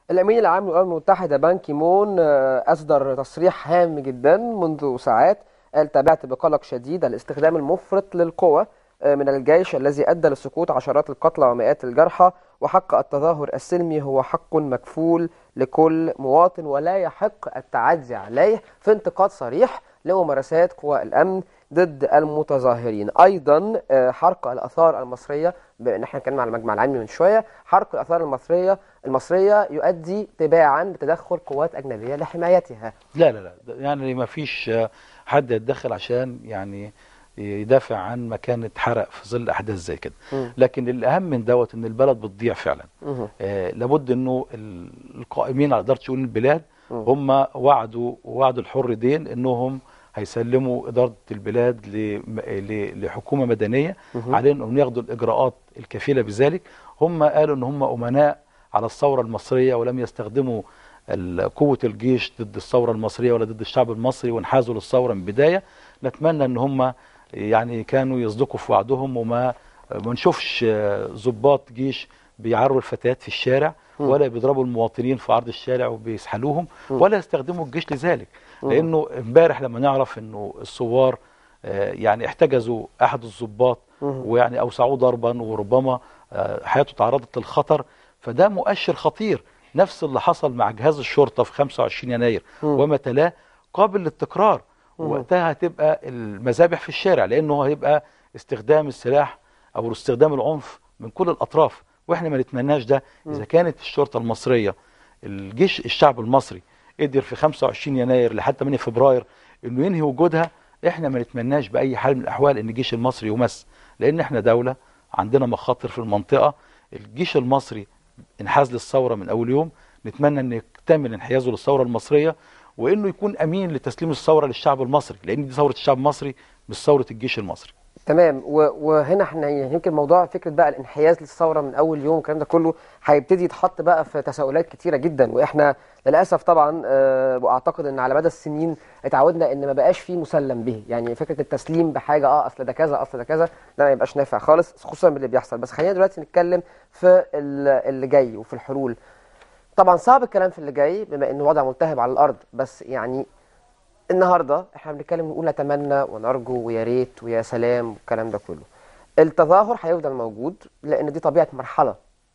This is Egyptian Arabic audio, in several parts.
الأمين العام للأمم المتحدة بان كيمون آه، أصدر تصريح هام جدا منذ ساعات قال تابعت بقلق شديد الاستخدام المفرط للقوى آه، من الجيش الذي أدى لسقوط عشرات القتلى ومئات الجرحى وحق التظاهر السلمي هو حق مكفول لكل مواطن ولا يحق التعدي عليه في انتقاد صريح لممارسات قوى الأمن ضد المتظاهرين ايضا آه، حرق الاثار المصريه بما ان احنا اتكلمنا على المجمع العلمي من شويه حرق الاثار المصريه المصريه يؤدي تباعا بتدخل قوات اجنبيه لحمايتها لا لا لا ده يعني ما فيش آه، حد يتدخل عشان يعني يدافع عن مكان اتحرق في ظل احداث زي كده مم. لكن الاهم من دوت ان البلد بتضيع فعلا مهم. آه لابد انه ال- القائمين على اداره شؤون البلاد مم. هم وعدوا وعدوا الحر دين انهم هيسلموا اداره البلاد ل- ل- لحكومه مدنيه مهم. عليهم انهم ياخدوا الاجراءات الكفيله بذلك هم قالوا ان هم امناء على الثوره المصريه ولم يستخدموا ال- قوه الجيش ضد الثوره المصريه ولا ضد الشعب المصري وانحازوا للثوره من البدايه نتمنى ان هم يعني كانوا يصدقوا في وعدهم وما ما نشوفش آه، ضباط جيش بيعروا الفتيات في الشارع مم. ولا بيضربوا المواطنين في عرض الشارع وبيسحلوهم مم. ولا يستخدموا الجيش لذلك مم. لانه امبارح لما نعرف انه الثوار آه، يعني احتجزوا احد الضباط مم. ويعني اوسعوه ضربا وربما آه، حياته تعرضت للخطر فده مؤشر خطير نفس اللي حصل مع جهاز الشرطه في 25 يناير مم. وما تلاه قابل للتكرار مم. وقتها هتبقى المذابح في الشارع لانه هيبقى استخدام السلاح او استخدام العنف من كل الاطراف واحنا ما نتمناش ده اذا كانت الشرطه المصريه الجيش الشعب المصري قدر في 25 يناير لحد 8 فبراير انه ينهي وجودها احنا ما نتمناش باي حال من الاحوال ان الجيش المصري يمس لان احنا دوله عندنا مخاطر في المنطقه الجيش المصري انحاز للثوره من اول يوم نتمنى ان يكتمل انحيازه للثوره المصريه وانه يكون امين لتسليم الثوره للشعب المصري لان دي ثوره الشعب المصري مش ثوره الجيش المصري تمام و- وهنا احنا يمكن موضوع فكره بقى الانحياز للثوره من اول يوم والكلام ده كله هيبتدي يتحط بقى في تساؤلات كتيره جدا واحنا للاسف طبعا آه، واعتقد ان على مدى السنين اتعودنا ان ما بقاش فيه مسلم به يعني فكره التسليم بحاجه اه اصل ده كذا اصل ده كذا ده ما يبقاش نافع خالص خصوصا باللي بيحصل بس خلينا دلوقتي نتكلم في ال- اللي جاي وفي الحلول طبعا صعب الكلام في اللي جاي بما انه وضع ملتهب على الارض بس يعني النهارده احنا بنتكلم نقول نتمنى ونرجو ويا ريت ويا سلام والكلام ده كله التظاهر هيفضل موجود لان دي طبيعه مرحله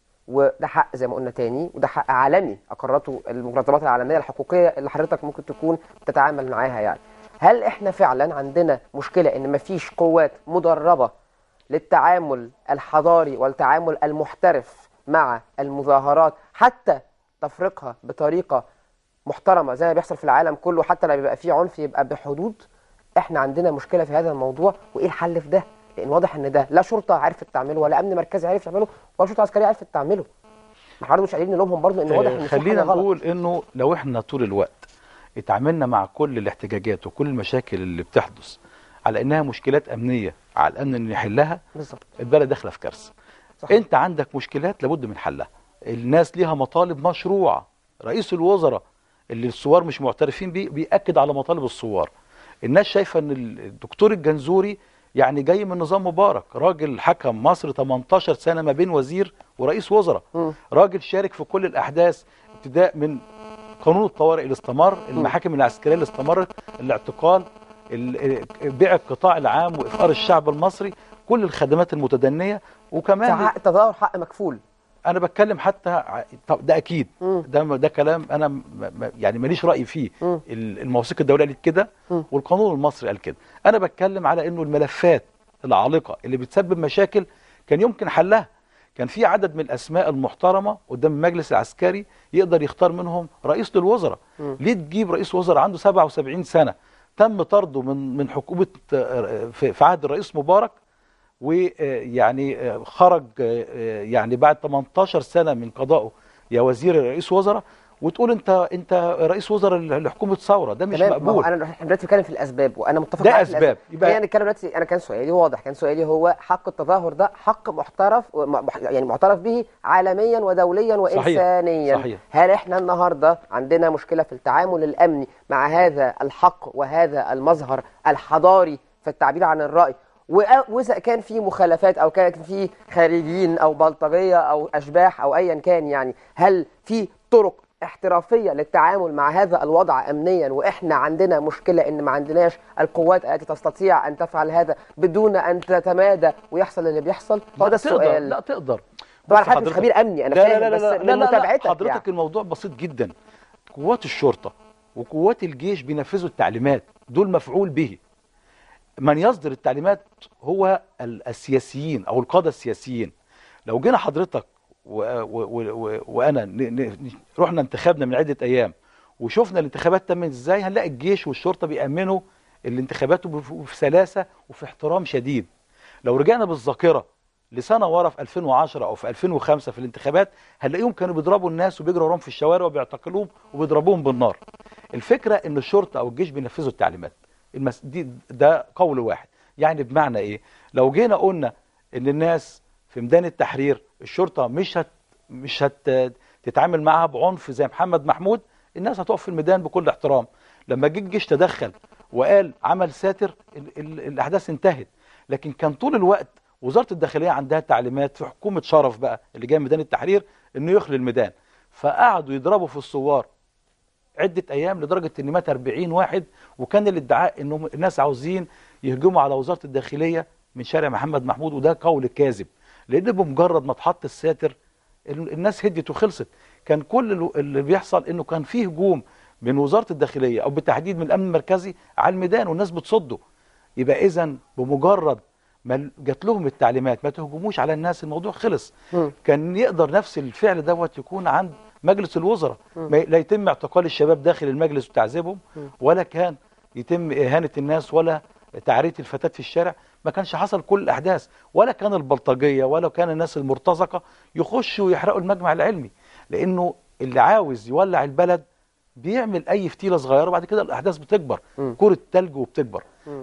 وده حق زي ما قلنا تاني وده حق عالمي اقرته المنظمات العالميه الحقوقيه اللي حضرتك ممكن تكون تتعامل معاها يعني هل احنا فعلا عندنا مشكله ان مفيش قوات مدربه للتعامل الحضاري والتعامل المحترف مع المظاهرات حتى تفريقها بطريقه محترمه زي ما بيحصل في العالم كله حتى لما بيبقى فيه عنف يبقى بحدود احنا عندنا مشكله في هذا الموضوع وايه الحل في ده لان واضح ان ده لا شرطه عرفت تعمله ولا امن مركزي عرف يعمله ولا شرطه عسكريه عرفت تعمله ما احنا برضه مش قادرين نلومهم برضه ان واضح ان في خلينا حاجة غلط. نقول انه لو احنا طول الوقت اتعاملنا مع كل الاحتجاجات وكل المشاكل اللي بتحدث على انها مشكلات امنيه على الامن ان يحلها بالظبط البلد داخله في كارثه صح. انت عندك مشكلات لابد من حلها الناس ليها مطالب مشروعه رئيس الوزراء اللي الثوار مش معترفين بيه بيأكد على مطالب الثوار الناس شايفه ان الدكتور الجنزوري يعني جاي من نظام مبارك راجل حكم مصر 18 سنه ما بين وزير ورئيس وزراء مم. راجل شارك في كل الاحداث ابتداء من قانون الطوارئ اللي استمر المحاكم العسكريه اللي استمرت الاعتقال ال- بيع القطاع العام وافقار الشعب المصري كل الخدمات المتدنيه وكمان حق التظاهر حق مكفول انا بتكلم حتى ع- طب ده اكيد مم. ده ده كلام انا م- م- يعني ماليش راي فيه مم. ال- المواثيق الدوليه قالت كده مم. والقانون المصري قال كده انا بتكلم على انه الملفات العالقه اللي بتسبب مشاكل كان يمكن حلها كان في عدد من الاسماء المحترمه قدام المجلس العسكري يقدر يختار منهم رئيس للوزراء مم. ليه تجيب رئيس وزراء عنده 77 سنه تم طرده من من حكومه آه، في في عهد الرئيس مبارك ويعني خرج آه، يعني بعد 18 سنه من قضائه يا وزير رئيس وزراء وتقول انت انت رئيس وزراء لحكومه ثوره ده مش تمام ما هو مقبول انا احنا دلوقتي بنتكلم في الاسباب وانا متفق ده معاك في أسباب. الأسباب. يبقى- خلينا نتكلم دلوقتي انا كان سؤالي واضح كان سؤالي هو حق التظاهر ده حق محترف م- مح- يعني معترف به عالميا ودوليا وانسانيا صحيح. هل احنا النهارده عندنا مشكله في التعامل الامني مع هذا الحق وهذا المظهر الحضاري في التعبير عن الراي وأ- واذا كان في مخالفات او كان في خارجيين او بلطجيه او اشباح او ايا كان يعني هل في طرق احترافيه للتعامل مع هذا الوضع امنيا واحنا عندنا مشكله ان ما عندناش القوات التي تستطيع ان تفعل هذا بدون ان تتمادى ويحصل اللي بيحصل هو ده لا تقدر السؤال لا تقدر طبعا بص حضرتك مش حضرتك- خبير امني انا لا فاهم لا لا بس لا من لا لا متابعتك حضرتك يعني. الموضوع بسيط جدا قوات الشرطه وقوات الجيش بينفذوا التعليمات دول مفعول به من يصدر التعليمات هو ال- السياسيين او القاده السياسيين لو جينا حضرتك و و و و وانا ن ن رحنا انتخابنا من عده ايام وشفنا الانتخابات تمت ازاي هنلاقي الجيش والشرطه بيامنوا الانتخابات وبف- وفي سلاسه وفي احترام شديد لو رجعنا بالذاكره لسنه ورا في 2010 او في 2005 في الانتخابات هنلاقيهم كانوا بيضربوا الناس وبيجروا وراهم في الشوارع وبيعتقلوهم وبيضربوهم بالنار الفكره ان الشرطه او الجيش بينفذوا التعليمات المس... دي ده قول واحد يعني بمعنى ايه لو جينا قلنا ان الناس في ميدان التحرير الشرطه مش هت مش هت تتعامل معاها بعنف زي محمد محمود الناس هتقف في الميدان بكل احترام لما جه الجيش تدخل وقال عمل ساتر ال... ال... الاحداث انتهت لكن كان طول الوقت وزاره الداخليه عندها تعليمات في حكومه شرف بقى اللي جايه من ميدان التحرير انه يخلي الميدان فقعدوا يضربوا في الثوار عده ايام لدرجه ان مات 40 واحد وكان الادعاء انهم الناس عاوزين يهجموا على وزاره الداخليه من شارع محمد محمود وده قول كاذب لان بمجرد ما اتحط الساتر ال- الناس هدت وخلصت كان كل الو- اللي بيحصل انه كان فيه هجوم من وزاره الداخليه او بالتحديد من الامن المركزي على الميدان والناس بتصده يبقى اذا بمجرد ما جات لهم التعليمات ما تهجموش على الناس الموضوع خلص مم. كان يقدر نفس الفعل دوت يكون عند مجلس الوزراء ما ي- لا يتم اعتقال الشباب داخل المجلس وتعذيبهم ولا كان يتم اهانه الناس ولا تعريه الفتاه في الشارع ما كانش حصل كل الاحداث ولا كان البلطجيه ولا كان الناس المرتزقه يخشوا ويحرقوا المجمع العلمي لانه اللي عاوز يولع البلد بيعمل اي فتيله صغيره وبعد كده الاحداث بتكبر مم. كره تلج وبتكبر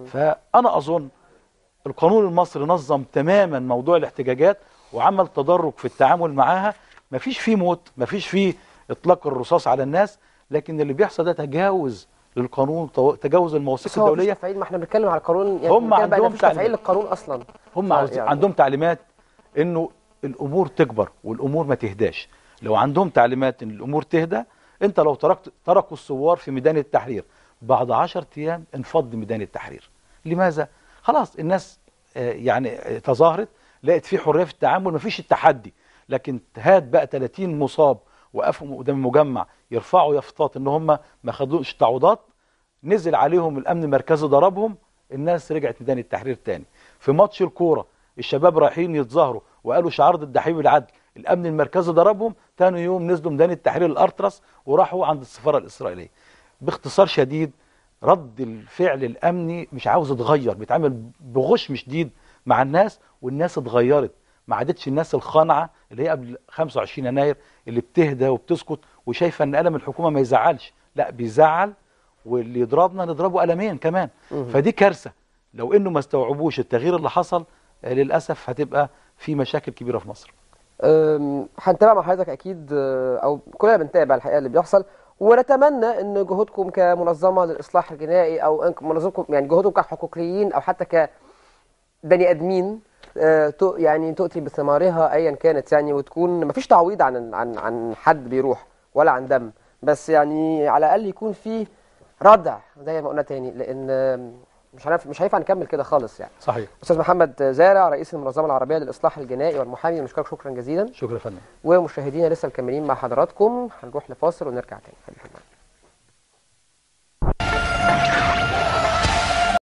فانا اظن القانون المصري نظم تماما موضوع الاحتجاجات وعمل تدرج في التعامل معاها مفيش فيه موت مفيش فيه اطلاق الرصاص على الناس لكن اللي بيحصل ده تجاوز للقانون تو- تجاوز المواثيق بس هو مفيش الدوليه تفعيل ما احنا بنتكلم على القانون يعني هم بنتكلم بقى إن عندهم مفيش تفعيل تعليمات. للقانون اصلا هم آه، عاوزين يعني. عندهم تعليمات انه الامور تكبر والامور ما تهداش لو عندهم تعليمات ان الامور تهدى انت لو تركت تركوا الثوار في ميدان التحرير بعد 10 ايام انفض ميدان التحرير لماذا خلاص الناس آه، يعني آه، تظاهرت لقت في حريه في التعامل مفيش التحدي لكن هات بقى 30 مصاب وقفوا قدام المجمع يرفعوا يافطات ان هم ما خدوش تعويضات نزل عليهم الامن المركزي ضربهم الناس رجعت ميدان التحرير تاني في ماتش الكوره الشباب رايحين يتظاهروا وقالوا شعار ضد حبيب العدل الامن المركزي ضربهم تاني يوم نزلوا ميدان التحرير الارترس وراحوا عند السفاره الاسرائيليه باختصار شديد رد الفعل الامني مش عاوز يتغير بيتعامل بغشم شديد مع الناس والناس اتغيرت ما عادتش الناس الخانعه اللي هي قبل 25 يناير اللي بتهدى وبتسكت وشايفه ان قلم الحكومه ما يزعلش لا بيزعل واللي يضربنا نضربه قلمين كمان فدي كارثه لو انه ما استوعبوش التغيير اللي حصل آه، للاسف هتبقى في مشاكل كبيره في مصر أم، هنتابع مع حضرتك اكيد أه، او كلنا بنتابع الحقيقه اللي بيحصل ونتمنى ان جهودكم كمنظمه للاصلاح الجنائي او إنكم منظمكم يعني جهودكم كحقوقيين او حتى كبني ادمين أه، تو- يعني تؤتي بثمارها ايا كانت يعني وتكون مفيش تعويض عن عن عن حد بيروح ولا عن دم بس يعني على الاقل يكون في ردع زي ما قلنا تاني لان أم، مش هنف... مش هينفع نكمل كده خالص يعني صحيح استاذ محمد زارع رئيس المنظمه العربيه للاصلاح الجنائي والمحامي بنشكرك شكرا جزيلا شكرا يا فندم ومشاهدينا لسه مكملين مع حضراتكم هنروح لفاصل ونرجع تاني خليكم معانا